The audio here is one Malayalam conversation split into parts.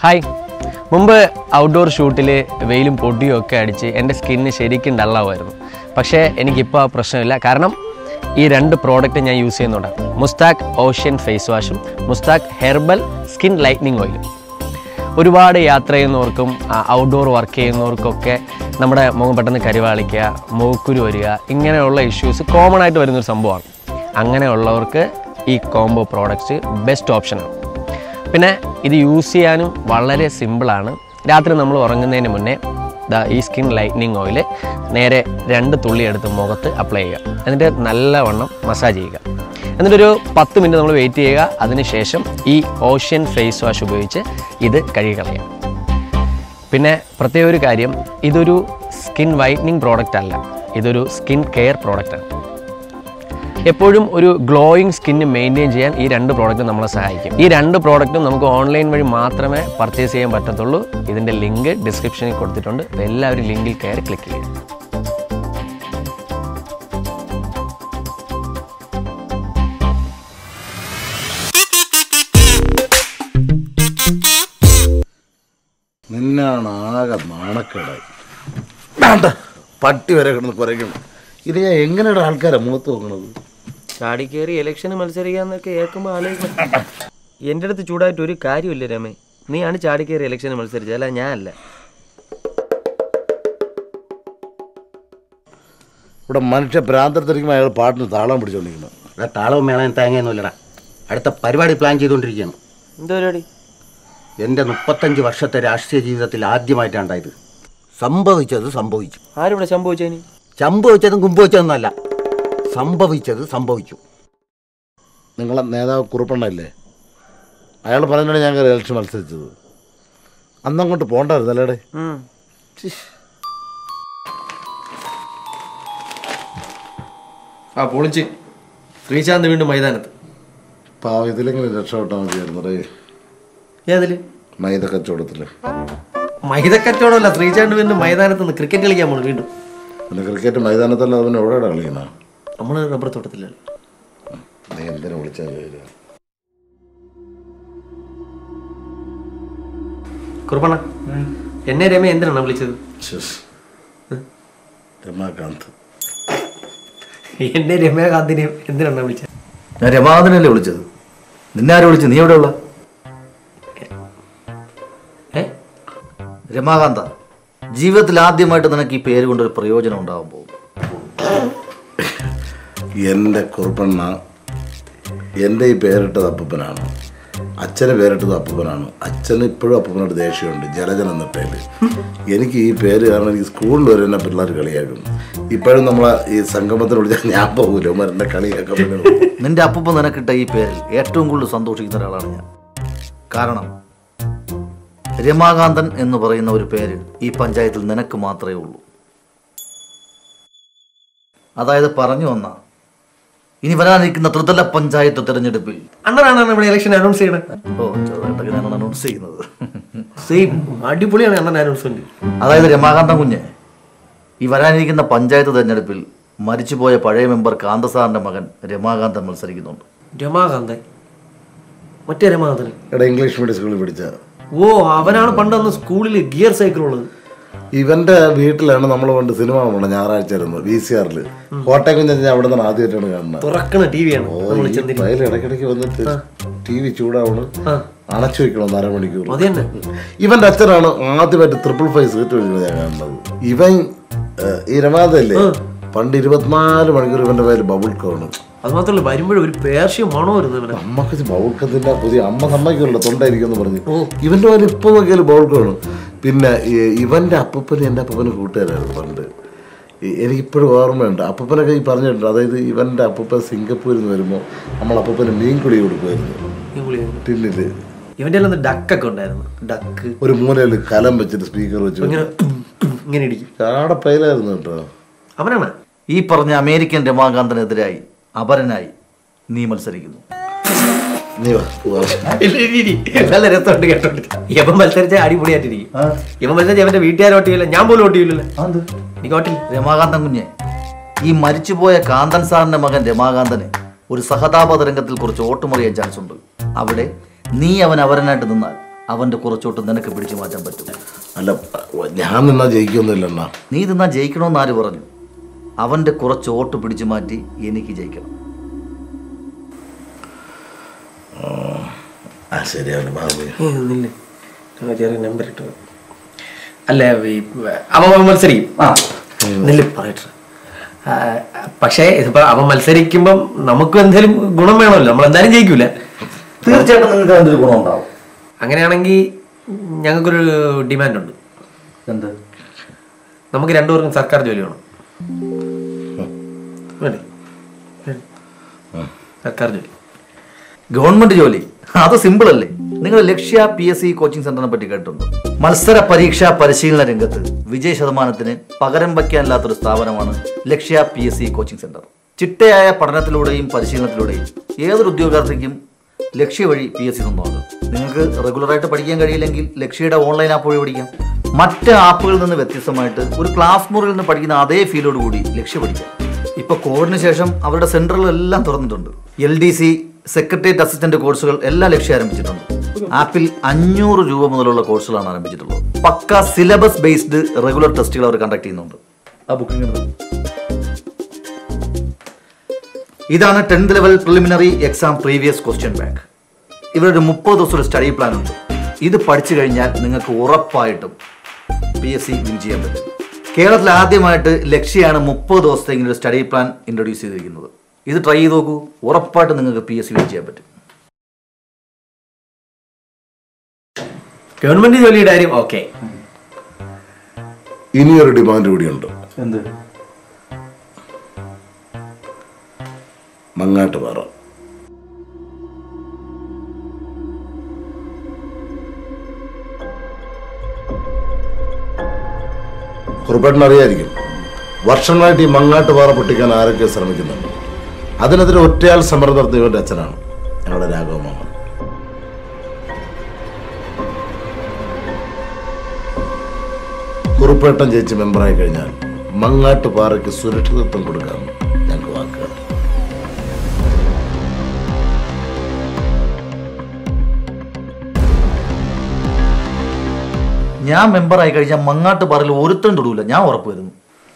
ഹായ് മുമ്പ് ഔട്ട്ഡോർ ഷൂട്ടിൽ വെയിലും പൊടിയും ഒക്കെ അടിച്ച് എൻ്റെ സ്കിന്ന് ശരിക്കും ഡള്ളാവുമായിരുന്നു പക്ഷേ എനിക്കിപ്പോൾ ആ പ്രശ്നമില്ല കാരണം ഈ രണ്ട് പ്രോഡക്റ്റ് ഞാൻ യൂസ് ചെയ്യുന്നുണ്ട് മുസ്താക്ക് ഓഷ്യൻ ഫേസ് വാഷും മുസ്താക്ക് ഹെർബൽ സ്കിൻ ലൈറ്റ്നിങ് ഓയിലും ഒരുപാട് യാത്ര ചെയ്യുന്നവർക്കും ഔട്ട്ഡോർ വർക്ക് ചെയ്യുന്നവർക്കൊക്കെ നമ്മുടെ മുഖം പെട്ടെന്ന് കരിവാളിക്കുക മൂക്കുരു വരിക ഇങ്ങനെയുള്ള ഇഷ്യൂസ് കോമൺ ആയിട്ട് വരുന്നൊരു സംഭവമാണ് അങ്ങനെയുള്ളവർക്ക് ഈ കോംബോ പ്രോഡക്റ്റ്സ് ബെസ്റ്റ് ഓപ്ഷനാണ് പിന്നെ ഇത് യൂസ് ചെയ്യാനും വളരെ സിമ്പിളാണ് രാത്രി നമ്മൾ ഉറങ്ങുന്നതിന് മുന്നേ ദാ ഈ സ്കിൻ ലൈറ്റ്നിങ് ഓയിൽ നേരെ രണ്ട് തുള്ളി എടുത്ത് മുഖത്ത് അപ്ലൈ ചെയ്യുക എന്നിട്ട് നല്ലവണ്ണം മസാജ് ചെയ്യുക എന്നിട്ടൊരു പത്ത് മിനിറ്റ് നമ്മൾ വെയിറ്റ് ചെയ്യുക അതിനുശേഷം ഈ ഓഷ്യൻ ഫേസ് വാഷ് ഉപയോഗിച്ച് ഇത് കഴുകി കളയാം പിന്നെ പ്രത്യേക ഒരു കാര്യം ഇതൊരു സ്കിൻ വൈറ്റനിങ് പ്രോഡക്റ്റ് അല്ല ഇതൊരു സ്കിൻ കെയർ പ്രോഡക്റ്റാണ് എപ്പോഴും ഒരു ഗ്ലോയിങ് സ്കിന്ന് മെയിൻറ്റെയിൻ ചെയ്യാൻ ഈ രണ്ട് പ്രോഡക്റ്റും നമ്മളെ സഹായിക്കും ഈ രണ്ട് പ്രോഡക്റ്റും നമുക്ക് ഓൺലൈൻ വഴി മാത്രമേ പർച്ചേസ് ചെയ്യാൻ പറ്റത്തുള്ളൂ ഇതിൻ്റെ ലിങ്ക് ഡിസ്ക്രിപ്ഷനിൽ കൊടുത്തിട്ടുണ്ട് അപ്പോൾ എല്ലാവരും ലിങ്കിൽ കയറി ക്ലിക്ക് ചെയ്യുക നിന്നാണ് ആകെ നാണക്കേടായി വേണ്ട പട്ടി വരെ കിടന്ന് കുറയ്ക്കണം ഇത് ഞാൻ എങ്ങനെയാണ് ആൾക്കാരെ മുഖത്ത് നോക്കണത് ചാടി കയറി ഇലക്ഷന് മത്സരിക്കാന്നൊക്കെ കേൾക്കുമ്പോൾ ആലോചിക്കണം എൻ്റെ അടുത്ത് ചൂടായിട്ട് ഒരു കാര്യമില്ല രമേ നീയാണ് ചാടി കയറി ഇലക്ഷന് മത്സരിച്ചത് അല്ല ഞാനല്ല ഇവിടെ മനുഷ്യ ഭ്രാന്തരത്തിരിക്കുമ്പോൾ അയാൾ പാട്ടിന് താളം പിടിച്ചോണ്ടിരിക്കണം ഇവിടെ താളവും മേളയും തേങ്ങയൊന്നുമില്ലടാ അടുത്ത പരിപാടി പ്ലാൻ ചെയ്തുകൊണ്ടിരിക്കുകയാണ് എന്താ പരിപാടി എൻ്റെ മുപ്പത്തഞ്ച് വർഷത്തെ രാഷ്ട്രീയ ജീവിതത്തിൽ ആദ്യമായിട്ടാണ് ഇത് സംഭവിച്ചത് സംഭവിച്ചു ആരിവിടെ സംഭവിച്ചതിന് സംഭവിച്ചതും കുമ്പവിച്ചതൊന്നുമല്ല സംഭവിച്ചത് സംഭവിച്ചു നിങ്ങളെ നേതാവ് കുറുപ്പണ്ണല്ലേ അയാൾ പറഞ്ഞാണ് ഞാൻ കയറി ഇലക്ഷൻ മത്സരിച്ചത് അന്നങ്ങോട്ട് പോണ്ടായിരുന്നല്ലേടെ ആ പൊളിച്ച് ശ്രീശാന്ത് വീണ്ടും മൈതാനത്ത് പാവം ഇതിലെങ്ങനെ രക്ഷപ്പെട്ടാൽ മതിയായിരുന്നു റേ ഏതില് മൈദ കച്ചവടത്തിൽ മൈദ കച്ചവടമല്ല ശ്രീശാന്ത് വീണ്ടും മൈതാനത്ത് നിന്ന് ക്രിക്കറ്റ് കളിക്കാൻ പോണു വീണ്ടും പിന്നെ ക്രിക്കറ്റ് മൈതാനത്തല്ല അവനെ എവിടെയാണ് കളിക്കണ നമ്മൾ റബ്ബർ തോട്ടത്തിലാണ് നീ എന്തിനു വിളിച്ചാൽ വരിക കുറുപ്പണ എന്നെ രമ എന്തിനാണ് വിളിച്ചത് ശസ്. രമാകാന്ത് എന്നെ രമകാന്തിനെ എന്തിനാണ് വിളിച്ചത് ഞാൻ രമാകാന്തനല്ലേ വിളിച്ചത് നിന്നെ ആരും വിളിച്ചു നീ എവിടെയുള്ള ഏ രമാകാന്ത ജീവിതത്തിൽ ആദ്യമായിട്ട് നിനക്ക് ഈ പേര് കൊണ്ടൊരു പ്രയോജനം ഉണ്ടാകാൻ പോകും എൻ്റെ കുറുപ്പണ്ണ എൻ്റെ ഈ പേരിട്ടത് അപ്പൂപ്പനാണ് അച്ഛന് പേരിട്ടത് അപ്പൂപ്പനാണ് അച്ഛന് ഇപ്പോഴും അപ്പൂപ്പനോട് ദേഷ്യമുണ്ട് ജലജൻ എന്നിട്ടേല് എനിക്ക് ഈ പേര് കാരണം എനിക്ക് സ്കൂളിൽ വരെ എന്നെ പിള്ളേർ കളിയാക്കും ഇപ്പോഴും നമ്മളെ ഈ സംഗമത്തിന് വിളിച്ചാൽ ഞാൻ പോകൂല മരുന്ന കളിയാക്കാൻ പറ്റുള്ളൂ നിന്റെ അപ്പൂപ്പ നിനക്കിട്ട ഈ പേരിൽ ഏറ്റവും കൂടുതൽ സന്തോഷിക്കുന്ന ഒരാളാണ് ഞാൻ കാരണം രമാകാന്തൻ എന്ന് പറയുന്ന ഒരു പേര് ഈ പഞ്ചായത്തിൽ നിനക്ക് മാത്രമേ ഉള്ളൂ അതായത് പറഞ്ഞു വന്ന ഇനി വരാനിരിക്കുന്ന ത്രിതല പഞ്ചായത്ത് തെരഞ്ഞെടുപ്പിൽ അണ്ണനാണ് ഇവിടെ ഇലക്ഷൻ അനൗൺസ് ചെയ്യണത് ഓ ചെറുതായിട്ടൊക്കെ ഞാനാണ് അനൗൺസ് ചെയ്യുന്നത് സെയിം അടിപൊളിയാണ് അണ്ണൻ അനൗൺസ്മെന്റ് അതായത് രമാകാന്തൻ കുഞ്ഞ് ഈ വരാനിരിക്കുന്ന പഞ്ചായത്ത് തെരഞ്ഞെടുപ്പിൽ മരിച്ചുപോയ പഴയ മെമ്പർ കാന്തസാറിന്റെ മകൻ രമാകാന്തൻ മത്സരിക്കുന്നുണ്ട് രമാകാന്തൻ മറ്റേ രമാകാന്തൻ എടാ ഇംഗ്ലീഷ് മീഡിയം സ്കൂളിൽ പഠിച്ച ഓ അവനാണ് പണ്ട് അന്ന് സ്കൂളിൽ ഗിയർ സൈക്കിൾ ഉള്ളത് ഇവന്റെ വീട്ടിലാണ് നമ്മൾ പണ്ട് സിനിമ പോകണം ഞായറാഴ്ച ആയിരുന്നു വി സി ആറിൽ കോട്ടയം കുഞ്ഞ് ഞാൻ അവിടെ നിന്ന് ആദ്യമായിട്ടാണ് കാണുന്നത് തുറക്കണ ടി വിയാണ് ഓ നമ്മൾ ഈ ചെന്നിട്ട് ഫയൽ ഇടയ്ക്കിടയ്ക്ക് വന്നിട്ട് ടി വി ചൂടാവണ് ആ. അണച്ചു വെക്കണം അരമണിക്കൂർ അത് തന്നെ ഇവന്റെ അച്ഛനാണ് ആദ്യമായിട്ട് ട്രിപ്പിൾ ഫൈവ് സീറ്റ് വിളിക്കുന്നത് ഞാൻ കാണുന്നത് ഇവൻ ഏഹ്, ഈ രമാദല്ലേ പണ്ട് ഇരുപത്തിനാല് മണിക്കൂർ ഇവന്റെ പേര് ബബിൾ കോണ് അത് മാത്രമല്ല വരുമ്പോഴും ഒരു പേർഷ്യം മണോ വരുന്നത് ഇവനെ അമ്മക്ക് ബൗൾക്കത്തിന്റെ പുതിയ അമ്മ സമ്മതിക്കുമല്ലോ തൊണ്ടായിരിക്കും എന്ന് പറഞ്ഞു ഇവന്റെ പേര് ഇപ്പൊ നോക്കിയാലും ബൗൾക്കാണ് പിന്നെ ഈ- ഇവന്റെ അപ്പൂപ്പന് എന്റെ അപ്പൂപ്പന് കൂട്ടുകാരായിരുന്നു പണ്ട് ഈ- എനിക്കിപ്പോഴും ഓർമ്മയുണ്ട് അപ്പൂപ്പനൊക്കെ ഈ പറഞ്ഞിട്ടുണ്ട് അതായത് ഇവന്റെ അപ്പൂപ്പൻ സിംഗപ്പൂരിൽ നിന്ന് വരുമ്പോൾ നമ്മൾ അപ്പൂപ്പന് മീൻ കുടി കൊടുക്കുമായിരുന്നു ഈ പുള്ളി. ടിന്നില് ഇവന്റെ എല്ലാം ഡക്കൊക്കെ ഉണ്ടായിരുന്നു ഡക്ക് ഒരു മൂലയിൽ കലം വെച്ചിട്ട് സ്പീക്കർ വെച്ച് ഇങ്ങനെ ഇങ്ങനെ ഇടിക്കും ചാടെ പൈലായിരുന്നു കേട്ടോ അവനാണ് ഈ പറഞ്ഞ അമേരിക്കൻ രമാകാന്തനെതിരായി അപരനായി നീ മത്സരിക്കുന്നു നീ വാ, പോവാം. നല്ല രസമുണ്ട് കേട്ടോണ്ട് ഇവൻ മത്സരിച്ച അടിപൊളിയായിട്ടിരിക്കും ഇവൻ മത്സരിച്ച ഇവന്റെ വീട്ടുകാർ വോട്ട് ചെയ്യില്ല ഞാൻ പോലും വോട്ട് ചെയ്യില്ലല്ലോ നീ വോട്ടില്ല രമാകാന്തൻ കുഞ്ഞെ ഈ മരിച്ചുപോയ കാന്തൻ സാറിന്റെ മകൻ രമാകാന്തന് ഒരു സഹതാപ തരംഗത്തിൽ കുറച്ച് ഓട്ടുമറിയാൻ ചാൻസ് ഉണ്ട് അവിടെ നീ അവൻ അവരനായിട്ട് നിന്നാൽ അവൻ്റെ കുറച്ചോട്ട് നിനക്ക് പിടിച്ചു മാറ്റാൻ പറ്റും അല്ല ഞാൻ നിന്നാ ജയിക്കൊന്നുമില്ല നീ തിന്നാ ജയിക്കണമെന്ന് ആര് പറഞ്ഞു അവൻ്റെ കുറച്ച് ഓട്ട് പിടിച്ചു മാറ്റി എനിക്ക് ജയിക്കണം ആ ശരിയാണ് ബാബു നില്ല് ചെറിയ നമ്പർ ഇട്ടു അല്ല ഈ അവൻ മത്സരിക്കും ആ നെല്ല് പറയട്ടെ ആ, പക്ഷേ ഇതിപ്പോ അവൻ മത്സരിക്കുമ്പം നമുക്കും എന്തെങ്കിലും ഗുണം വേണമല്ലോ നമ്മൾ എന്തായാലും ജയിക്കൂല തീർച്ചയായിട്ടും നിങ്ങൾക്ക് അതിൻ്റെ ഒരു ഗുണം ഉണ്ടാവും അങ്ങനെയാണെങ്കിൽ ഞങ്ങൾക്കൊരു ഡിമാൻഡ് ഉണ്ട് എന്ത് നമുക്ക് രണ്ടുപേർക്കും സർക്കാർ ജോലി വേണം വേണ്ടേ? വേണ്ടേ? സർക്കാർ ജോലി ഗവൺമെന്റ് ജോലി അത് സിമ്പിൾ അല്ലേ നിങ്ങൾ Lakshya P S C coaching സെന്ററിനെ പറ്റി കേട്ടിട്ടുണ്ടോ മത്സര പരീക്ഷാ പരിശീലന രംഗത്ത് വിജയ ശതമാനത്തിന് പകരം വയ്ക്കാനില്ലാത്തൊരു സ്ഥാപനമാണ് Lakshya P S C coaching centre ചിട്ടയായ പഠനത്തിലൂടെയും പരിശീലനത്തിലൂടെയും ഏതൊരു ഉദ്യോഗാർത്ഥിക്കും ലക്ഷ്യ വഴി പി എസ് സി നിന്നോളൂ നിങ്ങൾക്ക് റെഗുലറായിട്ട് പഠിക്കാൻ കഴിയില്ലെങ്കിൽ ലക്ഷ്യയുടെ ഓൺലൈൻ ആപ്പ് വഴി പഠിക്കാം മറ്റ് ആപ്പുകളിൽ നിന്ന് വ്യത്യസ്തമായിട്ട് ഒരു ക്ലാസ് മുറിയിൽ നിന്ന് പഠിക്കുന്ന അതേ ഫീലോട് കൂടി ലക്ഷ്യ പഠിക്കാം ഇപ്പൊ കോവിഡിന് ശേഷം അവരുടെ സെന്ററുകളെല്ലാം തുറന്നിട്ടുണ്ട് L D C secretariat assistant കോഴ്സുകൾ എല്ലാം ലക്ഷ്യം ആരംഭിച്ചിട്ടുണ്ട് ആപ്പിൽ അഞ്ഞൂറ് രൂപ മുതലുള്ള കോഴ്സുകളാണ് ആരംഭിച്ചിട്ടുള്ളത് പക്ക സിലബസ് ബേസ്ഡ് റെഗുലർ ടെസ്റ്റുകൾ അവർ കണ്ടക്ട് ചെയ്യുന്നുണ്ട് ആ ബുക്കിംഗ് ഇതാണ് tenth level preliminary exam previous question bank ഇവരൊരു മുപ്പത് ദിവസം ഒരു സ്റ്റഡി പ്ലാൻ ഉണ്ട് ഇത് പഠിച്ചു കഴിഞ്ഞാൽ നിങ്ങൾക്ക് ഉറപ്പായിട്ടും പി എസ് സി വിൻ ചെയ്യാൻ പറ്റും കേരളത്തിൽ ആദ്യമായിട്ട് ലക്ഷ്യയാണ് മുപ്പത് ദിവസത്തെ ഇങ്ങനെ ഒരു സ്റ്റഡി പ്ലാൻ ഇൻട്രൊഡ്യൂസ് ചെയ്തിരിക്കുന്നത് ഇത് ട്രൈ ചെയ്ത് നോക്കൂ ഉറപ്പായിട്ടും നിങ്ങൾക്ക് പി എസ് സി വിൻ ചെയ്യാൻ പറ്റും ഗവൺമെന്റ് ജോലിയുടെ കാര്യം ഓക്കെ ഇനിയൊരു ഡിമാൻഡ് കൂടിയുണ്ട് എന്ത് മങ്ങാട്ടുപാറ കുറുപ്പേട്ടൻ അറിയായിരിക്കും വർഷങ്ങളായിട്ട് ഈ മങ്ങാട്ടുപാറ പൊട്ടിക്കാൻ ആരൊക്കെ ശ്രമിക്കുന്നുണ്ട് അതിനെതിരെ ഒറ്റയാൾ സമരം നടത്തിയ ഇവരുടെ അച്ഛനാണ് ഞങ്ങളുടെ രാഘവമാമൻ കുറുപ്പേട്ടൻ ജയിച്ച് മെമ്പറായി കഴിഞ്ഞാൽ മങ്ങാട്ടുപാറയ്ക്ക് സുരക്ഷിതത്വം കൊടുക്കാമെന്ന് ഞങ്ങൾക്ക് വാക്കുകൾ ഞാൻ മെമ്പറായി കഴിഞ്ഞാൽ മങ്ങാട്ട് പറയിൽ ഒരുത്തം തൊടൂല ഞാൻ ഉറപ്പ് വരുന്നു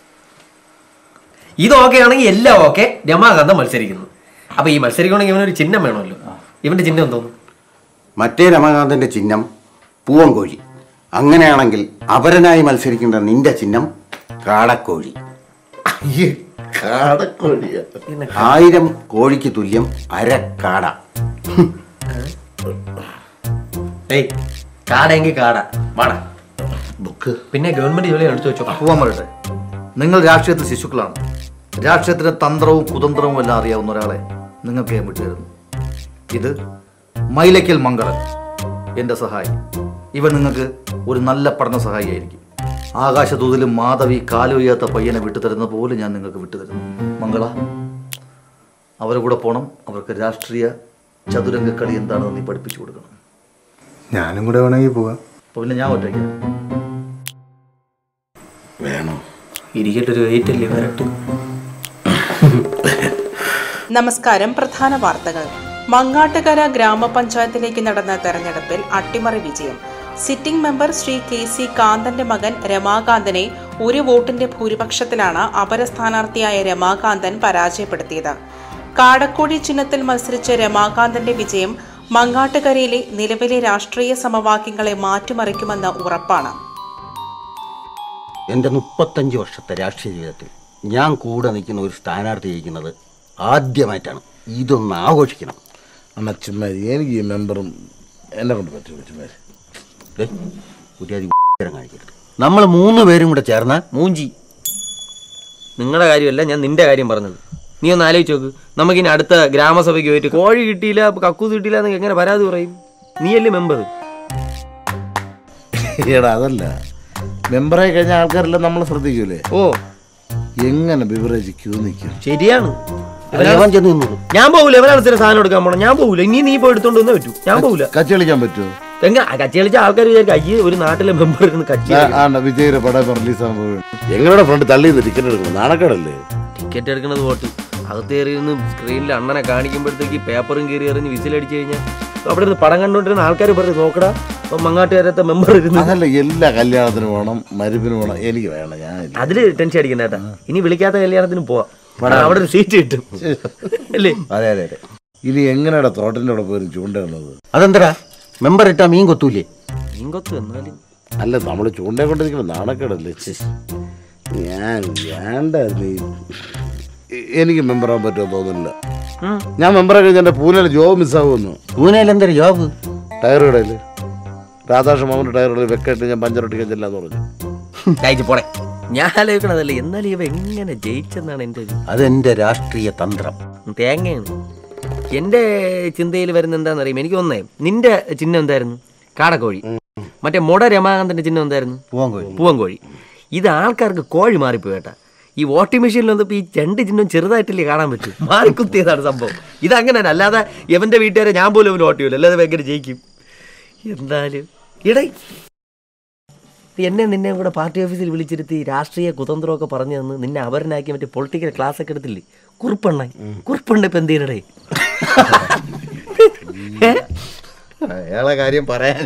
ഇത് ഓക്കെ ആണെങ്കിൽ എല്ലാം ഓക്കെ രമാകാന്തം മത്സരിക്കുന്നു അപ്പൊ ഈ മത്സരിക്കണമെങ്കിൽ ഇവനൊരു ചിഹ്നം വേണമല്ലോ ഇവന്റെ ചിഹ്നം എന്തോന്നു മറ്റേ രമാകാന്തന്റെ ചിഹ്നം പൂവൻകോഴി അങ്ങനെയാണെങ്കിൽ അപരനായി മത്സരിക്കേണ്ട നിന്റെ ചിഹ്നം കാടക്കോഴി അയ്യേ കാടക്കോഴിയാ ആയിരം കോഴിക്ക് തുല്യം അര കാട ഏയ് കാടെങ്കിൽ കാട വാടാ ബുക്ക് പിന്നെ ഗവൺമെന്റ് ജോലി എടുത്തു വെച്ചോ പോവാൻ പറയട്ടെ നിങ്ങൾ രാഷ്ട്രീയത്തിൽ ശിശുക്കളാണ് രാഷ്ട്രീയത്തിന് തന്ത്രവും കുതന്ത്രവും എല്ലാം അറിയാവുന്ന ഒരാളെ നിങ്ങൾക്ക് ഞാൻ വിട്ടുതരുന്നു ഇത് മൈലക്കൽ മംഗളൻ എൻ്റെ സഹായി ഇവൻ നിങ്ങൾക്ക് ഒരു നല്ല പഠന സഹായിയായിരിക്കും ആകാശദൂതിലും മാധവി കാലുവയ്യാത്ത പയ്യനെ വിട്ടുതരുന്ന പോലെ ഞാൻ നിങ്ങൾക്ക് വിട്ടുതരുന്നു മംഗള അവരുടെ കൂടെ പോകണം അവർക്ക് രാഷ്ട്രീയ ചതുരംഗ കളി എന്താണെന്ന് നീ പഠിപ്പിച്ചു കൊടുക്കണം ഞാനും കൂടെ വേണമെങ്കിൽ പോവാം അപ്പോൾ പിന്നെ ഞാൻ ഒറ്റയ്ക്ക് വേണം ഇരിക്കട്ടെ ഒരു വെയിറ്റ് അല്ലേ വരട്ടെ നമസ്കാരം പ്രധാന വാർത്തകൾ മങ്ങാട്ടുകര ഗ്രാമപഞ്ചായത്തിലേക്ക് നടന്ന തെരഞ്ഞെടുപ്പിൽ അട്ടിമറി വിജയം sitting member Shri K C കാന്തന്റെ മകൻ രമാകാന്തനെ ഒരു വോട്ടിന്റെ ഭൂരിപക്ഷത്തിലാണ് അപര സ്ഥാനാർത്ഥിയായ രമാകാന്തൻ പരാജയപ്പെടുത്തിയത് കാടക്കോടി ചിഹ്നത്തിൽ മത്സരിച്ച രമാകാന്തന്റെ വിജയം മങ്ങാട്ടുകരയിലെ നിലവിലെ രാഷ്ട്രീയ സമവാക്യങ്ങളെ മാറ്റിമറിക്കുമെന്ന് ഉറപ്പാണ് എൻ്റെ മുപ്പത്തഞ്ച് വർഷത്തെ രാഷ്ട്രീയ ജീവിതത്തിൽ ഞാൻ കൂടെ നിൽക്കുന്ന ഒരു സ്ഥാനാർത്ഥി ജയിക്കുന്നത് ആദ്യമായിട്ടാണ് ഇതൊന്ന് ആഘോഷിക്കണം അണ്ണ ചുമ്മാരി എനിക്ക് ഈ മെമ്പറും എന്നെ കൊണ്ട് പറ്റുമോ ചുമ്മാരി ദേ, പുതിയ കാണിക്കരുത് നമ്മൾ മൂന്ന് പേരും കൂടെ ചേർന്ന മൂഞ്ചി നിങ്ങളുടെ കാര്യമല്ല ഞാൻ നിന്റെ കാര്യം പറഞ്ഞത് നീ ഒന്ന് ആലോചിച്ച് നോക്ക് നമുക്കിനി അടുത്ത ഗ്രാമസഭയ്ക്ക് പോയിട്ട് കോഴി കിട്ടിയില്ല കക്കൂസ് കിട്ടിയില്ല എന്ന് എങ്ങനെ പരാതി പറയും നീയല്ലേ മെമ്പർ എടാ അതല്ല മെമ്പറായി കഴിഞ്ഞ ആൾക്കാരെല്ലാം നമ്മൾ ശ്രദ്ധിക്കൂലേ ഓ എങ്ങനെ ബിവറേജ് ക്യൂ നിൽക്കും ശരിയാണ് അവൻ ചെന്ന് നിന്നത് ഞാൻ പോകൂല എവരാണ് സ്ഥിരം സാധനം എടുക്കാൻ പോണം ഞാൻ പോകൂല ഇനി നീ പോയി എടുത്തോണ്ട് വന്നേ പറ്റൂ ഞാൻ പോകൂല കച്ചി കളിക്കാൻ പറ്റുമോ എങ്ങനെ കച്ചി കളിച്ച ആൾക്കാർ വിചാരിക്കും അയ്യേ ഒരു നാട്ടിലെ മെമ്പർ ഇരുന്ന് കച്ചി ആണ്ട വിജയുടെ പടം റിലീസാകാൻ പോകും എങ്ങളുടെ ഫ്രണ്ട് തള്ളി ടിക്കറ്റ് എടുക്കണം നാണക്കേടല്ലേ ടിക്കറ്റ് എടുക്കണത് വോട്ട് അകത്ത് കയറി നിന്ന് സ്ക്രീനിൽ അണ്ണനെ കാണിക്കുമ്പോഴത്തേക്ക് പേപ്പറും കയറി എറിഞ്ഞ് വിസിലടിച്ചു കഴിഞ്ഞാൽ അവിടെ നിന്ന് പടം കണ്ടുകൊണ്ടിരുന്ന ആൾക്കാർ പറഞ്ഞു നോക്കടാ ഇപ്പൊ മങ്ങാട്ടുകാരത്തെ മെമ്പർ ഇരുന്ന് അതല്ല എല്ലാ കല്യാണത്തിനും വേണം മരുപ്പിന് വേണം എനിക്ക് വേണം ഞാൻ ഇല്ല. അതില് ടെൻഷൻ അടിക്കണ്ട കേട്ടാ ഇനി വിളിക്കാത്ത കല്യാണത്തിന് പോവാം അവിടെ ഒരു സീറ്റ് കിട്ടും അല്ലേ അതെ അതെ അതെ ഇനി എങ്ങനെയാടാ തോട്ടൻ്റെ അവിടെ പോയി ചൂണ്ടയിടുന്നത് അതെന്തരാ മെമ്പർ ഇട്ടാ മീൻ കൊത്തൂലേ മീൻകൊത്ത് എന്നാലും അല്ല നമ്മൾ ചൂണ്ടയെ കൊണ്ടിരിക്കുമ്പോൾ നാണക്കേടല്ലേ ഛെ. ഞാൻ വേണ്ടായിരുന്നു ഈ- എനിക്ക് മെമ്പറാകാൻ പറ്റുമോ തോന്നുന്നില്ല ഞാൻ മെമ്പറെ കഴിഞ്ഞ എൻ്റെ പൂനെയിലെ ജോബ് മിസ്സാകുമെന്നു പൂനെയിൽ എന്തൊരു ജോബ് ടയർ കടയിൽ രാധാകൃഷ്ണ മാമൻ്റെ ടയർ കടയിൽ വെക്കായിട്ട് ഞാൻ പഞ്ചറൊട്ടിക്കാൻ ചെല്ലാന്ന് പറഞ്ഞു കഴിച്ചു പോടെ ഞാൻ ആലോചിക്കണതല്ലേ എന്നാലും ഇവ എങ്ങനെ ജയിച്ചെന്നാണ് എൻ്റെ ഒരു അതെന്റെ രാഷ്ട്രീയ തന്ത്രം തേങ്ങയാണ് എൻ്റെ ചിന്തയിൽ വരുന്ന എന്താണെന്ന് അറിയാം എനിക്ക് തോന്നേ നിന്റെ ചിഹ്നം എന്തായിരുന്നു കാടക്കോഴി മറ്റേ മുട രമാകാന്തന്റെ ചിഹ്നം എന്തായിരുന്നു പൂവൻകോഴി പൂവൻകോഴി ഇത് ആൾക്കാർക്ക് കോഴി മാറിപ്പോയി കേട്ടാ ഈ വോട്ടിംഗ് മെഷീനിൽ വന്നപ്പോൾ ഈ രണ്ട് ചിഹ്നം ചെറുതായിട്ടല്ലേ കാണാൻ പറ്റും മാറിക്കുത്തിയതാണ് സംഭവം ഇതങ്ങനെ അല്ലാതെ എവന്റെ വീട്ടുകാരെ ഞാൻ പോലും അവന് വോട്ട് ചെയ്യൂല അല്ലാതെ ഭയങ്കര ജയിക്കും എന്തായാലും ഇടേ എന്നെ നിന്നെ കൂടെ പാർട്ടി ഓഫീസിൽ വിളിച്ചിരുത്തി രാഷ്ട്രീയ കുതന്ത്രമൊക്കെ പറഞ്ഞു തന്ന് നിന്നെ അപരനാക്കി മറ്റേ പൊളിറ്റിക്കൽ ക്ലാസ് ഒക്കെ എടുത്തില്ലേ കുറുപ്പണ്ണ കുറുപ്പണ്ണ ഇപ്പൊ എന്ത് ചെയ്യണടേ ഏ? അയാളെ കാര്യം പറയാൻ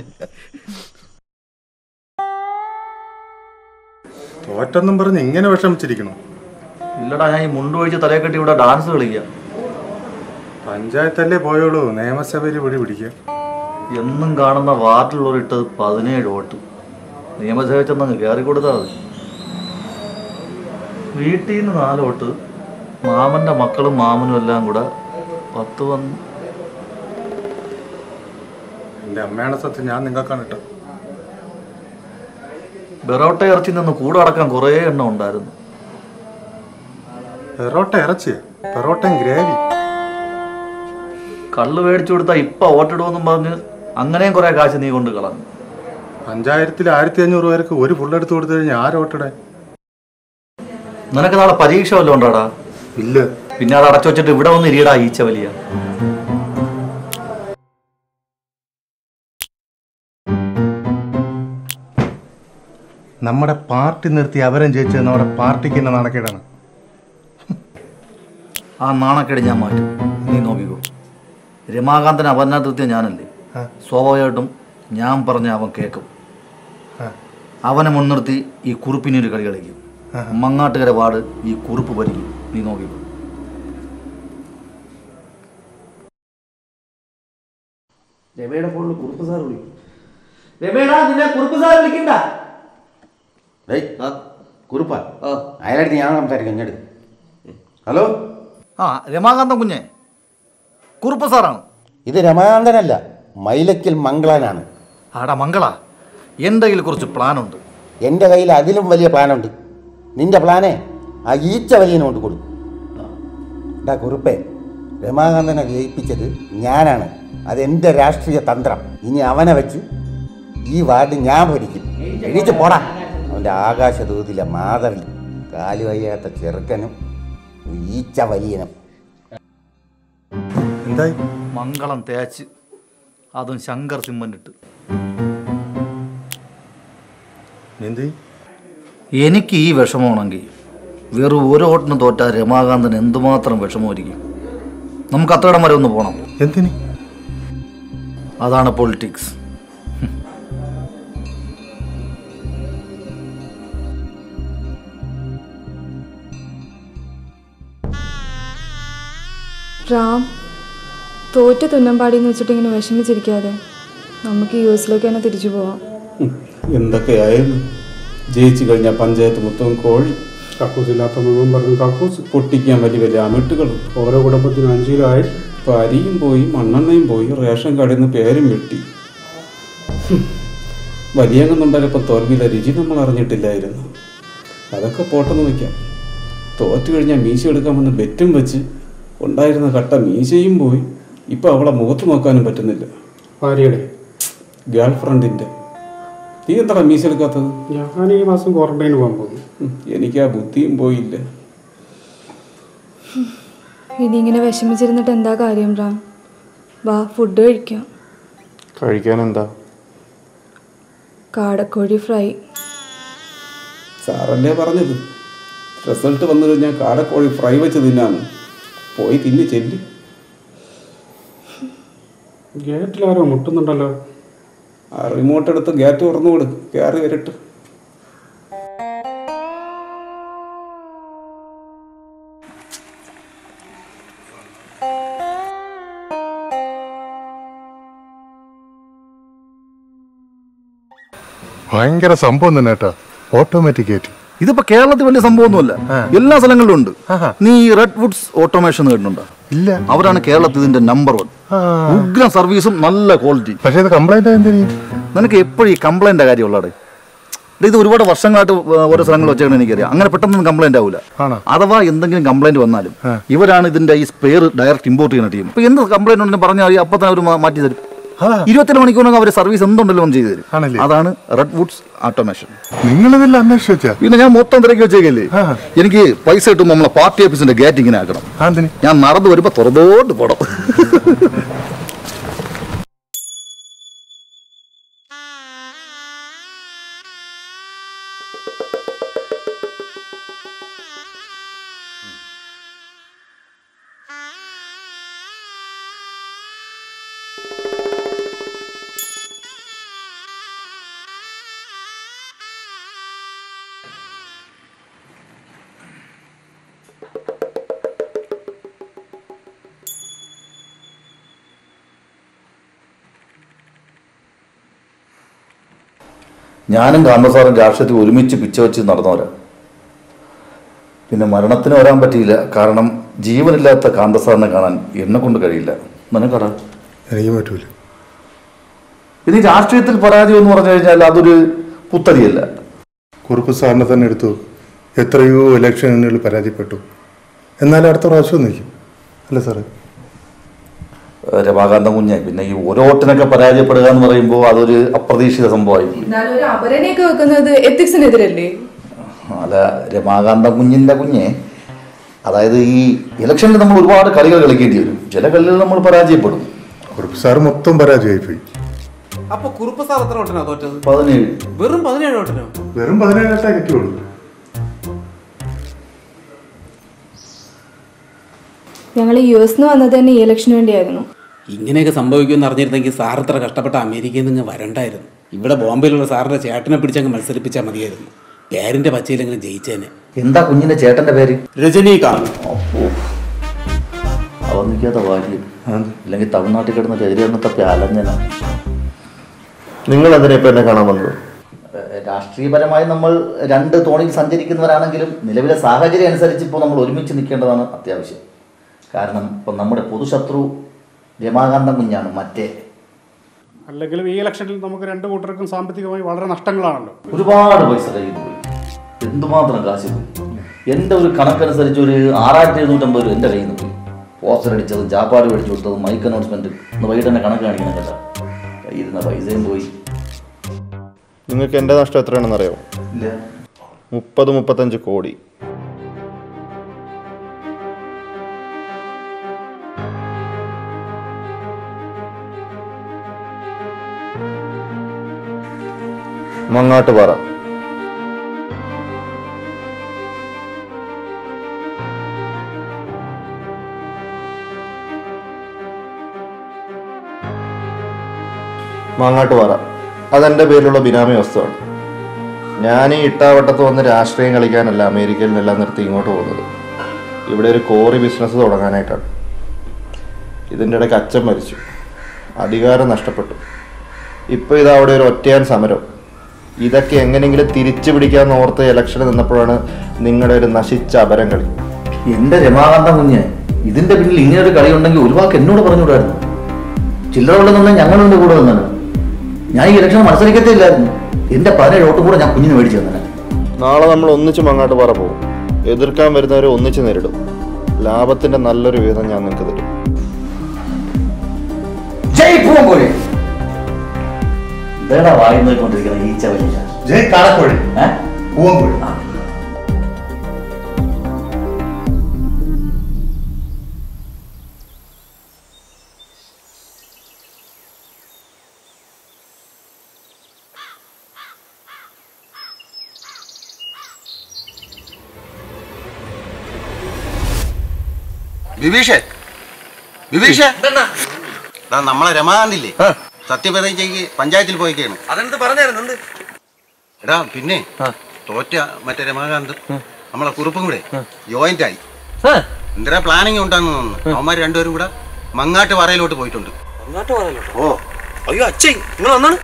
തോറ്റെന്നും പറഞ്ഞ് ഇങ്ങനെ വിഷമിച്ചിരിക്കണം ഇല്ലടാ ഞാൻ ഈ മുണ്ട് ഒഴിച്ച് തലയെ കെട്ടി ഇവിടെ ഡാൻസ് കളിക്കാം പഞ്ചായത്തല്ലേ പോയോളൂ നിയമസഭയിൽ പിടി പിടിക്കുക എന്നും കാണുന്ന വാർഡിലുള്ളവർ ഇട്ടത് പതിനേഴ് വോട്ട് നിയമസഭയിൽ ചെന്നങ്ങ് കയറി കൊടുത്താൽ മതി വീട്ടിൽ നിന്ന് നാല് വോട്ട് മാമൻ്റെ മക്കളും മാമനും എല്ലാം കൂടെ പത്ത് വന്ന് എൻ്റെ അമ്മയാണ് സത്യം ഞാൻ നിങ്ങൾക്കാണ് ഇട്ടത് ബെറോട്ട ഇറച്ചി നിന്ന് കൂടെ അടക്കാൻ കുറേ എണ്ണം ഉണ്ടായിരുന്നു പെറോട്ട ഇറച്ചിയ പെറോട്ടയും ഗ്രേവി കള്ള് മേടിച്ചു കൊടുത്താൽ ഇപ്പം വോട്ടിടുമെന്നും പറഞ്ഞ് അങ്ങനെയും കുറേ കാശ് നീ കൊണ്ട് കളഞ്ഞു പഞ്ചായത്തിൽ ആയിരത്തി അഞ്ഞൂറ് പേർക്ക് ഒരു ഫുള്ളെടുത്ത് കൊടുത്തു കഴിഞ്ഞാൽ ആരോട്ടടെ നിനക്ക് നാളെ പരീക്ഷ വല്ലതും ഉണ്ടോടാ ഇല്ല പിന്നെ അത് അടച്ചു വെച്ചിട്ട് ഇവിടെ വന്ന് ഇരിയടാ ഈച്ച വലിയ നമ്മുടെ പാർട്ടി നിർത്തി അവരും ജയിച്ചത് നമ്മുടെ പാർട്ടിക്ക് തന്നെ നടക്കേടാണ് ആ നാണക്കേട് ഞാൻ മാറ്റും നീ നോക്കിക്കോ രമാകാന്തൻ അവനകൃത്യം ഞാനല്ലേ സ്വാഭാവികമായിട്ടും ഞാൻ പറഞ്ഞ അവൻ കേൾക്കും അവനെ മുൻനിർത്തി ഈ കുറുപ്പിനൊരു കളി കളിക്കും മങ്ങാട്ടുകര വാർഡ് ഈ കുറുപ്പ് ഭരിക്കും നീ നോക്കിക്കോ രമയുടെ ഫോണിൽ കുറുപ്പ് സാർ വിളിക്കും രമേടാ നിന്നെ കുറുപ്പ് സാർ വിളിക്കണ്ട ഡേയ്, കുറുപ്പാ അയാളടുത്ത് ഞാൻ സംസാരിക്കാം ഇങ്ങോട്ട് ഹലോ ആ രമാകാന്തൻ കുഞ്ഞെ കുറുപ്പ് സാറാണ് ഇത് രമാകാന്തനല്ല മൈലക്കൽ മംഗളാനാണ് ആടാ മംഗള എൻ്റെ കയ്യിൽ കുറച്ച് പ്ലാനുണ്ട് എൻ്റെ കയ്യിൽ അതിലും വലിയ പ്ലാനുണ്ട് നിന്റെ പ്ലാനേ ആ ഈച്ച വലിയനെ കൊണ്ട് കൊടുക്കും എടാ കുറുപ്പേ രമാകാന്തനെ ജയിപ്പിച്ചത് ഞാനാണ് അതെൻ്റെ രാഷ്ട്രീയ തന്ത്രം ഇനി അവനെ വെച്ച് ഈ വാർഡ് ഞാൻ ഭരിക്കും എഴുതിച്ച് പോടാ അവൻ്റെ ആകാശദൂതിലെ മാധവി കാല് വയ്യാത്ത ചെറുക്കനും ഈച്ച വലിയനും എന്തായി മംഗളം തേച്ച് അതും ശങ്കർ സിമ്മൻ്റ് എന്ത് എനിക്ക് ഈ വിഷമമാണെങ്കിൽ വെറും ഒരു വോട്ടിന് തോറ്റാൽ രമാകാന്തൻ എന്തുമാത്രം വിഷമമായിരിക്കും നമുക്ക് അത്രയിടം വരെ ഒന്ന് പോകണം എന്തിന് അതാണ് പൊളിറ്റിക്സ് റാം തോറ്റ തുന്നമ്പാടിന്ന് വെച്ചിട്ട് ഇങ്ങനെ വിഷമിച്ചിരിക്കാതെ നമുക്ക് യു എസിലേക്ക് തന്നെ തിരിച്ചു പോവാം എന്തൊക്കെയായിരുന്നു ജയിച്ചു കഴിഞ്ഞാൽ പഞ്ചായത്ത് മൊത്തം കോഴി കക്കൂസില്ലാത്ത മുഴുവൻ പറഞ്ഞു കക്കൂസ് പൊട്ടിക്കാൻ വലിയ വലിയ അമിട്ടുകളും ഓരോ കുടുംബത്തിനും അഞ്ച് കിലോ ആയി ഇപ്പം അരിയും പോയി മണ്ണെണ്ണയും പോയി റേഷൻ കടയിൽ നിന്ന് പേരും വെട്ടി വലിയങ്ങുന്നുണ്ടായപ്പോൾ തോൽവിയിലെ രുചി നമ്മൾ അറിഞ്ഞിട്ടില്ലായിരുന്നു അതൊക്കെ പോട്ടെന്ന് വയ്ക്കാം തോറ്റു കഴിഞ്ഞാൽ മീശ എടുക്കാൻ വന്ന് ബെറ്റും വെച്ച് ഉണ്ടായിരുന്ന കട്ട മീശയും പോയി ഇപ്പം അവളെ മുഖത്ത് നോക്കാനും പറ്റുന്നില്ല ഭാര്യയുടെ ഗേൾ ഫ്രണ്ടിൻ്റെ നീ എന്താ മീശ എടുക്കാത്തത് ഞാൻ ഈ മാസം ക്വാറന്റൈന് പോകാൻ പോകുന്നു എനിക്ക് ആ ബുദ്ധിയും പോയില്ല ഇനി ഇങ്ങനെ വിഷമിച്ചിരുന്നിട്ട് എന്താ കാര്യം റാം വാ ഫുഡ് കഴിക്കാം കഴിക്കാൻ എന്താ കാടക്കോഴി ഫ്രൈ സാറല്ലേ പറഞ്ഞത് റിസൾട്ട് വന്നു കഴിഞ്ഞാൽ കാടക്കോഴി ഫ്രൈ വെച്ച് തിന്നാന്ന് പോയി തിന്ന് ചെല്ലി ഗേറ്റിലാരോ മുട്ടുന്നുണ്ടല്ലോ ആ റിമോട്ട് എടുത്ത് ഗേറ്റ് തുറന്നു കൊടു കയറി വരട്ട് ഭയങ്കര സംഭവം തന്നെ കേട്ടോ ഓട്ടോമാറ്റിക് ഗേറ്റ് ഇതിപ്പോ കേരളത്തിൽ വലിയ സംഭവമൊന്നുമല്ല എല്ലാ സ്ഥലങ്ങളിലും ഉണ്ട് നീ റെഡ് വുഡ്സ് ഓട്ടോമേഷൻ കേട്ടിട്ടുണ്ടോ ഇല്ല അവരാണ് കേരളത്തിൽ ഇതിന്റെ നമ്പർ വൺ ഉഗ്രം സർവീസും നല്ല ക്വാളിറ്റി പക്ഷേ ഇത് കംപ്ലൈന്റ് എന്തിനു നിനക്ക് എപ്പോഴും ഈ കംപ്ലൈന്റ് കാര്യമുള്ളടെ ഇത് ഒരുപാട് വർഷങ്ങളായിട്ട് ഓരോ സ്ഥലങ്ങളിൽ വെച്ചാണ് എനിക്കറിയാം അങ്ങനെ പെട്ടെന്നൊന്നും കംപ്ലൈന്റ് ആവില്ല ആണോ? അഥവാ എന്തെങ്കിലും കംപ്ലൈന്റ് വന്നാലും ഇവരാണ് ഇതിന്റെ ഈ സ്പെയർ ഡയറക്റ്റ് ഇമ്പോർട്ട് ചെയ്യുന്ന ടീം ഇപ്പൊ എന്ത് കംപ്ലൈന്റ് ഉണ്ടെന്ന് പറഞ്ഞാൽ അപ്പൊ തന്നെ അവർ മാറ്റി തരും ഇരുപത്തിരണ്ട് മണിക്കൂറിനകം അവർ സർവീസ് എന്തുണ്ടല്ലോ ഒന്ന് ചെയ്തു തരും ആണല്ലേ? അതാണ് റെഡ് വുഡ്സ് ഓട്ടോമേഷൻ നിങ്ങളിതിൽ അന്വേഷിച്ച് വെച്ചാ പിന്നെ ഞാൻ മൊത്തം തിരക്കി വെച്ചേക്കല്ലേ എനിക്ക് പൈസ കിട്ടുമ്പോൾ നമ്മളെ പാർട്ടി ഓഫീസിന്റെ ഗേറ്റ് ഇങ്ങനെ ആക്കണം ആന്തിന് ഞാൻ നടന്നു വരുമ്പോ തുറന്നോട്ട് പോണം ഞാനും കാന്തസാറും രാഷ്ട്രീയത്തിൽ ഒരുമിച്ച് പിച്ച വെച്ച് നടന്നവരാ പിന്നെ മരണത്തിന് വരാൻ പറ്റിയില്ല കാരണം ജീവനില്ലാത്ത കാന്തസാറിനെ കാണാൻ എന്നെ കൊണ്ട് കഴിയില്ല നിനക്കടാ എനിക്കും പറ്റൂല ഇനി രാഷ്ട്രീയത്തിൽ പരാജയം എന്ന് പറഞ്ഞു കഴിഞ്ഞാൽ അതൊരു പുത്തരിയല്ല കുറുപ്പ് സാറിനെ തന്നെ എടുത്തു നോക്ക്. എത്രയോ ഇലക്ഷനുകളിൽ പരാജയപ്പെട്ടു എന്നാലും അടുത്ത പ്രാവശ്യം നിൽക്കും അല്ല സാറേ രമാകാന്ത കുഞ്ഞെ പിന്നെ ഈ ഓരോ വോട്ടിനൊക്കെ പരാജയപ്പെടുക എന്ന് പറയുമ്പോൾ അതൊരു അപ്രതീക്ഷിത സംഭവമായിരിക്കും എന്നാലും ഒരു അപരനെയൊക്കെ വെക്കുന്നത് എത്തിക്സിനെതിരല്ലേ അല്ല രമാകാന്ത കുഞ്ഞിന്റെ കുഞ്ഞെ അതായത് ഈ ഇലക്ഷനിൽ നമ്മൾ ഒരുപാട് കളികൾ കളിക്കേണ്ടി വരും ചില കളികളിൽ നമ്മൾ പരാജയപ്പെടും കുറുപ്പ് സാറ് മൊത്തം പരാജയമായിപ്പോയി അപ്പൊ കുറുപ്പ് സാർ എത്ര വോട്ടിനാ തോറ്റത് പതിനേഴ് വെറും പതിനേഴ് വോട്ടിനോ വെറും പതിനേഴായിട്ടേ കിട്ടിയുള്ളൂ ഞങ്ങൾ യു എസ് വന്നത് തന്നെ ഈ ഇലക്ഷന് വേണ്ടിയായിരുന്നു ഇങ്ങനെയൊക്കെ സംഭവിക്കുമെന്ന് അറിഞ്ഞിരുന്നെങ്കിൽ സാർ ഇത്ര കഷ്ടപ്പെട്ട അമേരിക്കയിൽ നിന്ന് വരണ്ടായിരുന്നു ഇവിടെ ബോംബെയിലുള്ള സാറിന്റെ ചേട്ടനെ പിടിച്ചങ്ങ് മത്സരിപ്പിച്ചാൽ മതിയായിരുന്നു പേരിന്റെ പച്ചയിലെങ്കിലും ജയിച്ചേനെ എന്താ കുഞ്ഞിന്റെ ചേട്ടന്റെ പേര് രജനീകാന്ത് അപ്പോ അവൻ നിൽക്കാത്ത ഭാഗ്യം ഇല്ലെങ്കിൽ തമിഴ്നാട്ടിൽ കിടന്നിട്ട് എതിരെ തപ്പി അലഞ്ഞന നിങ്ങൾ അതിനെ ഇപ്പൊ എന്നെ കാണാൻ വന്നത് രാഷ്ട്രീയപരമായി നമ്മൾ രണ്ട് തോണിയിൽ സഞ്ചരിക്കുന്നവരാണെങ്കിലും നിലവിലെ സാഹചര്യം അനുസരിച്ച് ഇപ്പോൾ നമ്മൾ ഒരുമിച്ച് നിൽക്കേണ്ടതാണ് അത്യാവശ്യം കാരണം ഇപ്പം നമ്മുടെ പൊതുശത്രു രമാകാന്തം കുഞ്ഞാണ് മറ്റേ അല്ലെങ്കിലും ഈ ഇലക്ഷനിൽ നമുക്ക് രണ്ട് കൂട്ടർക്കും സാമ്പത്തികമായി വളരെ നഷ്ടങ്ങളാണല്ലോ ഒരുപാട് പൈസ കയ്യിൽ പോയി എന്തുമാത്രം കാശ് പോയി എൻ്റെ ഒരു കണക്കനുസരിച്ച് ഒരു ആറായിരത്തി എഴുന്നൂറ്റമ്പത് രൂപ എൻ്റെ കയ്യിൽ നിന്ന് പോയി പോസ്റ്റർ അടിച്ചതും ചാപ്പാട് മേടിച്ചു കൊടുത്തതും മൈക്ക് അനൗൺസ്മെന്റ് ഇന്ന് വൈകിട്ട് തന്നെ കണക്ക് കാണിക്കണം കേട്ടോ കയ്യിൽ നിന്ന് പൈസയും പോയി നിങ്ങൾക്ക് എൻ്റെ നഷ്ടം എത്രയാണെന്ന് അറിയാമോ ഇല്ല മുപ്പത് മുപ്പത്തഞ്ച് കോടി മങ്ങാട്ടുപാറ മാങ്ങാട്ടുപാറ അതെൻ്റെ പേരിലുള്ള ബിനാമി വസ്തുവാണ് ഞാൻ ഈ ഇട്ടാവട്ടത്ത് വന്ന് രാഷ്ട്രീയം കളിക്കാനല്ല അമേരിക്കയിൽ നിന്നെല്ലാം നിർത്തി ഇങ്ങോട്ട് പോകുന്നത് ഇവിടെ ഒരു കോറി ബിസിനസ് തുടങ്ങാനായിട്ടാണ് ഇതിൻ്റെ ഇടയ്ക്ക് അച്ഛൻ മരിച്ചു അധികാരം നഷ്ടപ്പെട്ടു ഇപ്പോൾ ഇതാ അവിടെ ഒരു ഒറ്റയാൻ സമരം ഇതൊക്കെ എങ്ങനെയെങ്കിലും തിരിച്ചു പിടിക്കാമെന്ന് ഓർത്ത് ഇലക്ഷന് നിന്നപ്പോഴാണ് നിങ്ങളുടെ ഒരു നശിച്ച അപരം കളി എൻ്റെ രമാകാന്തം കുഞ്ഞ് ഇതിന്റെ പിന്നിൽ ഇങ്ങനെ ഒരു കളി ഉണ്ടെങ്കിൽ ഒരു വാക്ക് എന്നോട് പറഞ്ഞുകൂടായിരുന്നു ചില്ലറ ഉള്ളതെന്നാൽ ഞങ്ങളുടെ കൂടെ നിന്നാണ് ഞാൻ ഈ ഇലക്ഷൻ മത്സരിക്കത്തില്ലായിരുന്നു എന്റെ പതിനേഴ് വോട്ടും കൂടെ ഞാൻ കുഞ്ഞിന് മേടിച്ചു തന്നെ നാളെ നമ്മൾ ഒന്നിച്ച് മങ്ങാട്ടുപാറ പോകും എതിർക്കാൻ വരുന്നവരെ ഒന്നിച്ച് നേരിടും ലാഭത്തിന്റെ നല്ലൊരു വീതം ഞാൻ നിങ്ങൾക്ക് തരും ജയ് പൂവൻകോഴി ഇതേടാ വായി നോക്കിക്കൊണ്ടിരിക്കുന്ന ഈച്ച വലിയ ജയ് കാളക്കോഴി ഏ? പൂവൻകോഴി ആ. വിഭീഷേ വിഭീഷേ എടാ നമ്മളെ രമാകാന്തില്ലേ സത്യപ്രതിജ്ഞയ്ക്ക് പഞ്ചായത്തിൽ പോയിക്കാണ് അതെന്ത് പറഞ്ഞായിരുന്നു എടാ പിന്നെ തോറ്റ മറ്റേ രമാകാന്ത് നമ്മളെ കുറുപ്പും കൂടെ ജോയിന്റ് ആയി എന്തിനാ പ്ലാനിങ് ഉണ്ടാന്ന് തോന്നുന്നു അവന്മാർ രണ്ടുപേരും കൂടെ മങ്ങാട്ട് പറയിലോട്ട് പോയിട്ടുണ്ട് അങ്ങോട്ട് പറയല്ലോ ഓ അയ്യോ അച്ഛൻ നിങ്ങൾ വന്നാണ്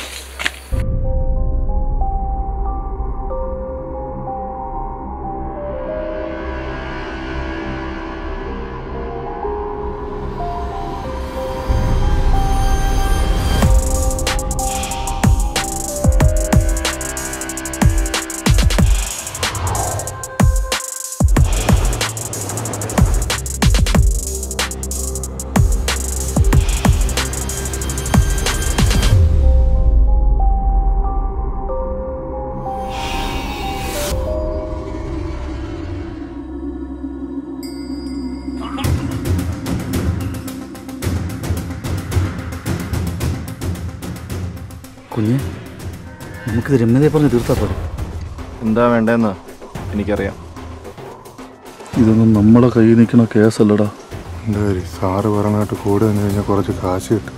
കുഞ്ഞ് നമുക്കിത് രമ്യതയെ പറഞ്ഞ് തീർത്താ പോലെ എന്താ വേണ്ടതെന്ന് എനിക്കറിയാം ഇതൊന്നും നമ്മളെ കയ്യിൽ നിൽക്കുന്ന കേസല്ലടാ എന്താ കാര്യം സാറ് പറഞ്ഞിട്ട് കൂടെ നിന്ന് കഴിഞ്ഞാൽ കുറച്ച് കാശ് കിട്ടും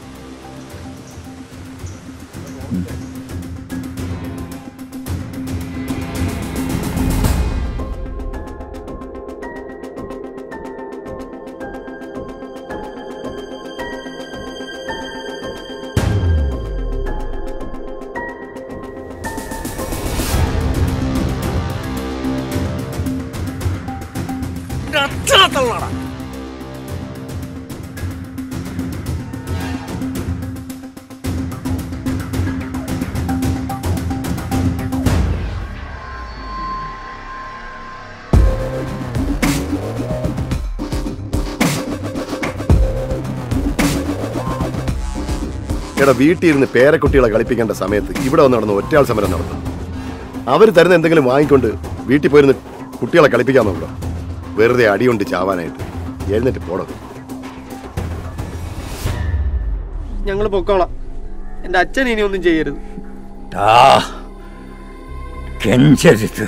എടാ വീട്ടിൽ ഇരുന്ന് പേരക്കുട്ടികളെ കളിപ്പിക്കേണ്ട സമയത്ത് ഇവിടെ വന്ന് നടന്ന് ഒറ്റയാൾ സമരം നടന്നു അവർ തരുന്ന എന്തെങ്കിലും വാങ്ങിക്കൊണ്ട് വീട്ടിൽ പോയിരുന്ന് കുട്ടികളെ കളിപ്പിക്കാൻ നോക്കണം വെറുതെ അടികൊണ്ട് ചാവാനായിട്ട് എഴുന്നേറ്റ് പോടത് ഞങ്ങൾ പൊക്കോളാം എന്റെ അച്ഛൻ ഇനി ഒന്നും ചെയ്യരുത് കെഞ്ചരുത്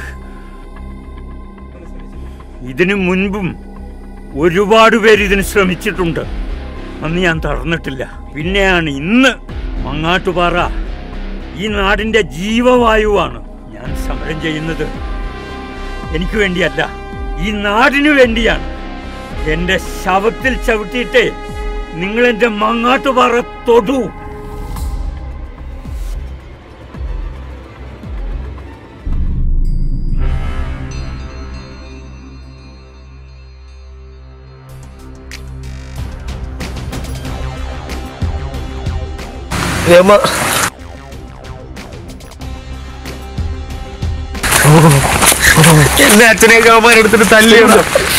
ഇതിനു മുൻപും ഒരുപാട് പേര് ഇതിന് ശ്രമിച്ചിട്ടുണ്ട് അന്ന് ഞാൻ തളർന്നിട്ടില്ല പിന്നെയാണ് ഇന്ന് മങ്ങാട്ടുപാറ ഈ നാടിന്റെ ജീവവായുവാണ് ഞാൻ സമരം ചെയ്യുന്നത് എനിക്ക് വേണ്ടിയല്ല ഈ നാടിനു വേണ്ടിയാണ് എന്റെ ശവത്തിൽ ചവിട്ടിയിട്ടേ നിങ്ങൾ എന്റെ മങ്ങാട്ടുപാറ തൊടൂ രമ എന്റെ അച്ഛനെയൊക്കെ അവന്മാരെടുത്തിട്ട് തല്ലിയുണ്ട്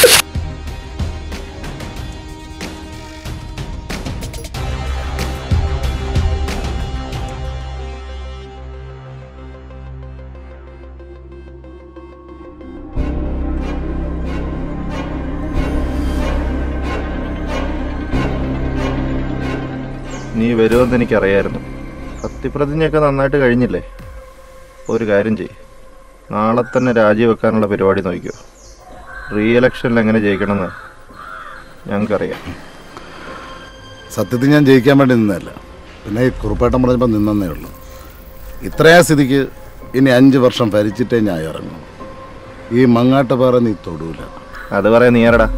നീ വരുമെന്ന് എനിക്കറിയായിരുന്നു സത്യപ്രതിജ്ഞയൊക്കെ നന്നായിട്ട് കഴിഞ്ഞില്ലേ ഒരു കാര്യം ചെയ്യ് നാളെ തന്നെ രാജിവെക്കാനുള്ള പരിപാടി നോക്കിയോ റീ ഇലക്ഷനിൽ എങ്ങനെ ജയിക്കണമെന്ന് ഞങ്ങൾക്കറിയാം സത്യത്തിൽ ഞാൻ ജയിക്കാൻ വേണ്ടി നിന്നല്ല പിന്നെ ഈ കുറുപ്പേട്ടൻ പറഞ്ഞപ്പോൾ നിന്നേ ഉള്ളൂ ഇത്രയാ സ്ഥിതിക്ക് ഇനി അഞ്ച് വർഷം ഭരിച്ചിട്ടേ ഞാൻ ഇറങ്ങും ഈ മങ്ങാട്ടുപാറ നീ തൊടൂല അത് പറയാൻ നീ ആരടാ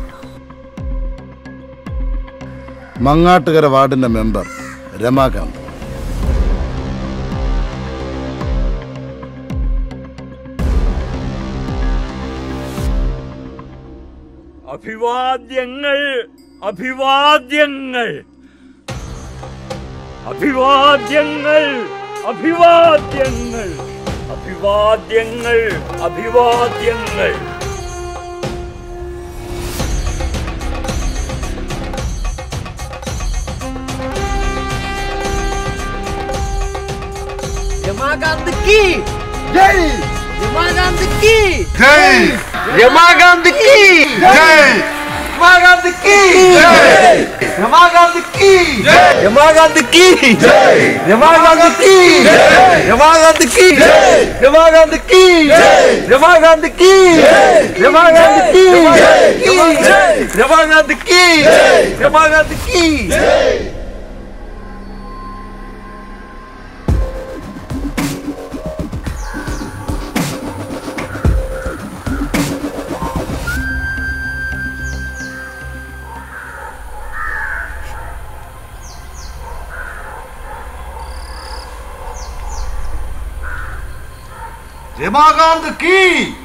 മങ്ങാട്ടുകര വാർഡിന്റെ മെമ്പർ രമാകാന്ത് അഭിവാദ്യങ്ങൾ അഭിവാദ്യങ്ങൾ അഭിവാദ്യങ്ങൾ അഭിവാദ്യങ്ങൾ അഭിവാദ്യങ്ങൾ അഭിവാദ്യങ്ങൾ രമാകാന്തിക്ക് ജയ് രമാകാന്തിക്ക് ജയ് രമാകാന്തിക്ക് ജയ് രമാകാന്തിക്ക് രമാകാന്തിക്ക് രമാകാന്തിക്ക് രമാകാന്തിക്ക് രമാകാന്തിക്ക് രമാകാന്തിക്ക് രമാകാന്തിക്ക് രമാകാന്തിക്ക് രമാകാന്തിക്ക് രമാകാന്തിക്ക് രമാകാന്ത് കീ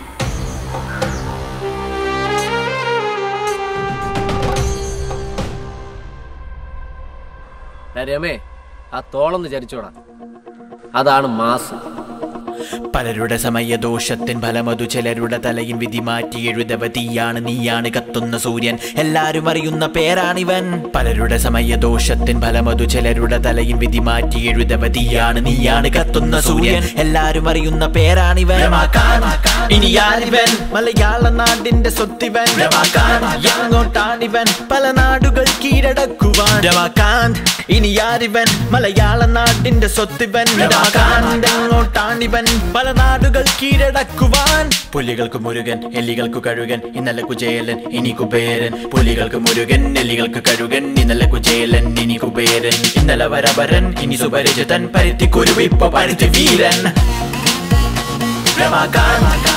രമേ ആ തോളൊന്ന് ചരിച്ചോടാ അതാണ് മാസ് പലരുടെ സമയദോഷത്തിൻ ഫലമതു ചിലരുടെ തലയിൽ വിധി മാറ്റി എഴുതവ തീയാണ് നീയാണ് കത്തുന്ന സൂര്യൻ എല്ലാരും അറിയുന്ന പേരാണിവൻ പലരുടെ സമയദോഷത്തിൻ ഫലമതു ചിലരുടെ തലയിൽ വിധി മാറ്റി എഴുതവ തീയാണ് നീയാണ് കത്തുന്ന സൂര്യൻ എല്ലാരും അറിയുന്ന പേരാണിവൻ ഇനി ആരിവൻ മലയാള നാടിന്റെ സ്വത്തിവൻ എങ്ങോട്ടാണിവൻ പല നാടുകൾ കീഴടക്കുവാൻ രമാകാന്ത് ഇനി ആരിവൻ മലയാള നാടിന്റെ സ്വത്തിവൻ രമാകാന്ത് എങ്ങോട്ടാണിവൻ പല നാടുകൾ കീഴടക്കുവാൻ പുലികൾക്ക് മുരുകൻ എല്ലികൾക്ക് കഴുകൻ ഇന്നലെ കുചേലൻ ഇനി കുബേരൻ പുലികൾക്ക് മുരുകൻ എല്ലികൾക്ക് കഴുകൻ ഇന്നലെ കുചേലൻ ഇനി കുബേരൻ ഇന്നലെ വരവരൻ ഇനി സുപരിചിതൻ പരുത്തി കുരുവിപ്പ പരുത്തി വീരൻ രമാകാന്ത്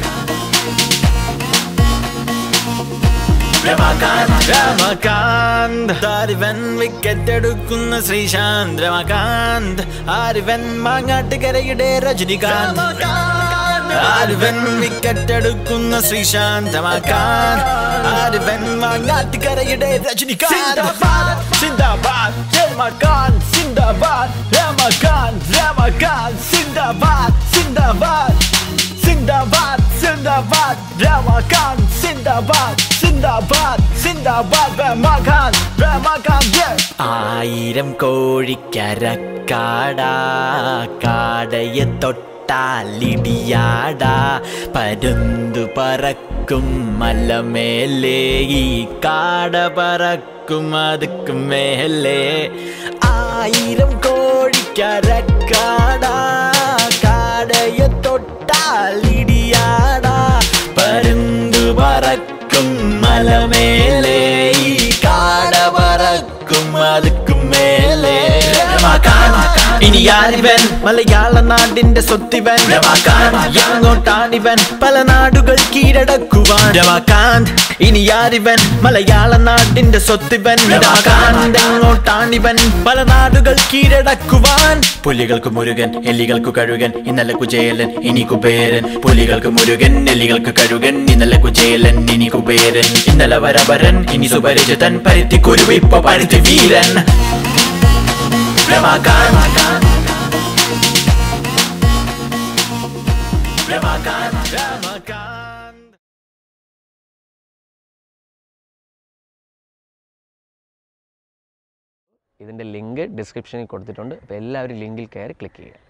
രമാകാന്ത് രമാകാന്ത് ആരിവൻ വിക്കറ്റ് എടുക്കുന്ന ശ്രീശാന്ത് രമാകാന്ത് ആരിവൻ മാങ്ങാട്ടുകരയുടെ രജനികാന്ത് ആരിവൻ വിക്കറ്റ് എടുക്കുന്ന ശ്രീശാന്ത് രമാകാന്ത് ആരിവൻ മാങ്ങാട്ടുകരയുടെ രജനികാന്ത് സിന്ദാബാദ് രമാകാന്ത് സിന്ദാബാദ് രമാകാന്ത് രമാകാന്ത് സിന്ദാബാദ് സിന്ദാബാദ് സിന്ദാബാദ് സിന്ദാബാദ് രമാകാന്ത് സിന്ദാബാദ് സിന്ദാബാദ് സിന്ദാബാദ് രമാകാന്ത് രമാകാന്ത് ആയിരം കോഴിക്കരക്കാടാ കാടയെ തൊട്ടാലിടിയാടാ പരുന്തു പറക്കും മലമേലേ ഈ കാട പറക്കും അതുക്കും മേലേ ആയിരം കോഴിക്കരക്കാടാ കാടയെ തൊട്ടാലിടിയാടാ പരുന്തു പറക്കും മലമേലേ ഈ കാട പറക്കും അതുക്കും മേലേ ഇനി ആരിവൻ മലയാള നാടിന്റെ സ്വത്തിവൻ എങ്ങോട്ടാണിവൻ പല നാടുകൾ കീഴടക്കുവാൻ രമാകാന്ത് ഇനി ആരിവൻ മലയാള നാടിന്റെ സ്വത്തിവൻ രമാകാന്ത് എങ്ങോട്ടാണിവൻ പല നാടുകൾ കീഴടക്കുവാൻ പുലികൾക്ക് മുരുകൻ എല്ലികൾക്ക് കഴുകൻ ഇന്നലെ കുചേലൻ ഇനി കുബേരൻ പുലികൾക്ക് മുരുകൻ എല്ലികൾക്ക് കഴുകൻ ഇന്നലെ കുചേലൻ ഇനി കുബേരൻ ഇന്നലെ വരവരൻ ഇനി സുപരിചിതൻ പരുത്തി കുരുവിപ്പ പരുത്തി വീരൻ രമാകാന്ത് രമാകാന്ത് രമാകാന്ത് ഇതിൻ്റെ ലിങ്ക് ഡിസ്ക്രിപ്ഷനിൽ കൊടുത്തിട്ടുണ്ട് അപ്പോൾ എല്ലാവരും ലിങ്കിൽ കയറി ക്ലിക്ക് ചെയ്യുക